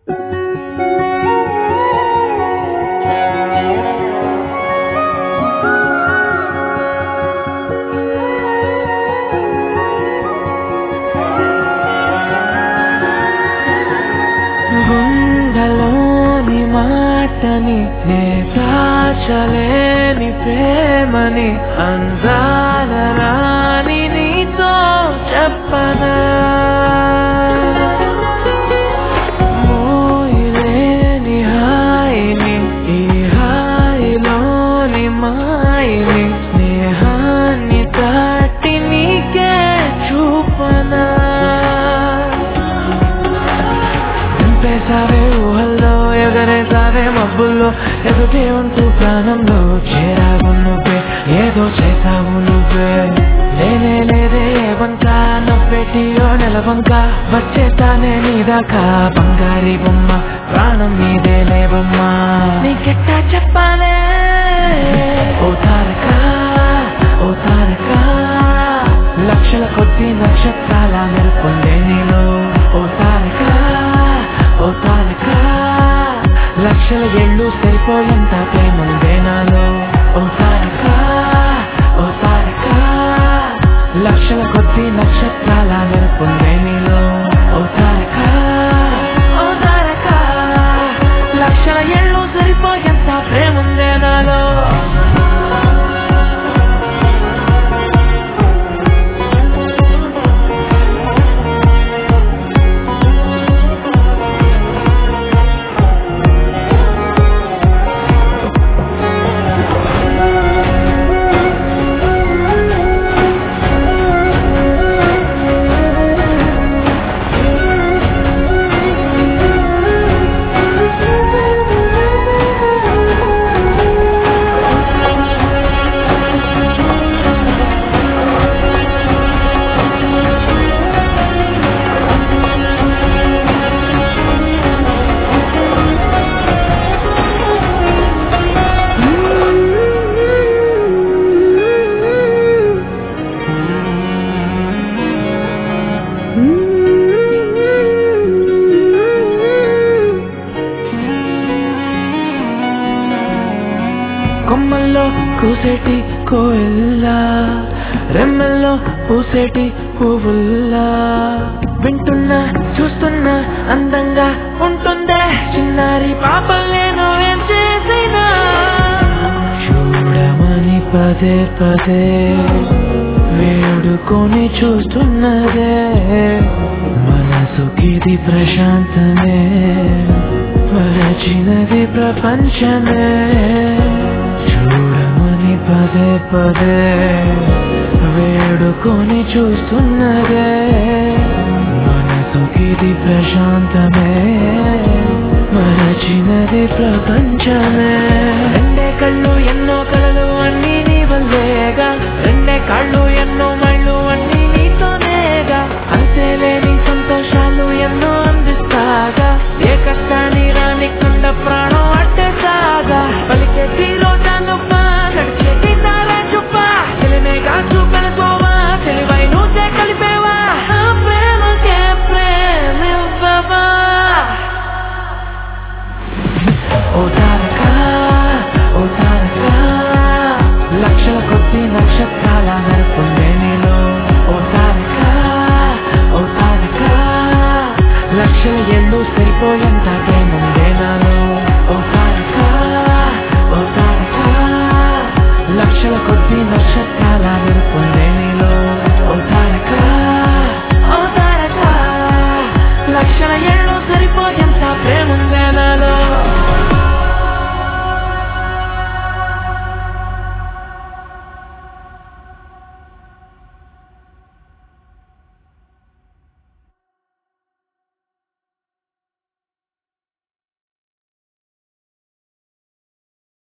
గుండెలోని మాటని నే దాచలేని ప్రేమని అందాల రాని నీతో చెప్పనా మోయలేని హాయిని ఈ హాయిలోని మాయని స్నేహాన్ని దాటి నీకే చూపనా నింపేసావే ఊహల్లో ఎగరేసావే మబ్బుల్లో ఎదుటే ఉంటూ ప్రాణంలో చేరావు నువ్వే ఏదో చేసావు నువ్వే లేనే లేదే వంక నవ్వెటియో నెలవంక వచ్చేస్తానే నీదాకా బంగారి బొమ్మ ప్రాణం నీదేలే బొమ్మ నీకెట్టా చెప్పాలే ఓ తారక ఓ తారక లక్షల కొద్ది నక్షత్రాల మెరుపుందే నీలో ఓ తారక ఓ తారక లక్షల ఏళ్ళు సరిపోయేంత ప్రేముందే నాలో ఓ తారక ఓ తారక లక్షల కొద్ది నక్షత్రాల మెరుపుందే నీలో ఓ తారక ఓ తారక లక్షల ఏళ్ళు సరిపోయేంత ప్రేముందే నాలో కొమ్మల్లో కూసేటి కోయిల్లా రెమ్మల్లో పూసేటి పువ్వుల్లా వింటున్నా చూస్తున్నా అందంగా ఉంటుందే చిన్నారి పాపలేను ఏం చేసినా చూడమని పదే పదే వేడుకొని చూస్తున్నదే మనసుకిది ప్రశాంతమే మరచినది ప్రపంచమే చూడమని పదే పదే వేడుకొని చూస్తున్నదే మనసుకిది ప్రశాంతమే మరచినది ప్రపంచమే రెండే కళ్ళు ఎన్నో కలలు అన్ని నీ వల్లేగా రెండే కాళ్ళు ఎన్నో మైళ్ళు అన్ని నీతోనేగా అంతేలేని సంతోషాలు ఎన్నో అందిస్తాగా ఏ కష్టాన్ని రానికుండా ప్రాణం అట్టే సాగా పలికే తీరోజా నువ్వ నడిచేటి తారా చుప్ప తెలిమేగా చూపెన పోవా తెలివై నువ్వే కలిపేవా ఆ ప్రేమకే ప్రేమివ్వవా ఓ తారక ఓ తారక లక్షల కొద్ది నక్షత్రాల మెరుపుందే నీలో ఓ తారక ఓ తారక లక్షల ఏళ్ళు సరిపోయేంత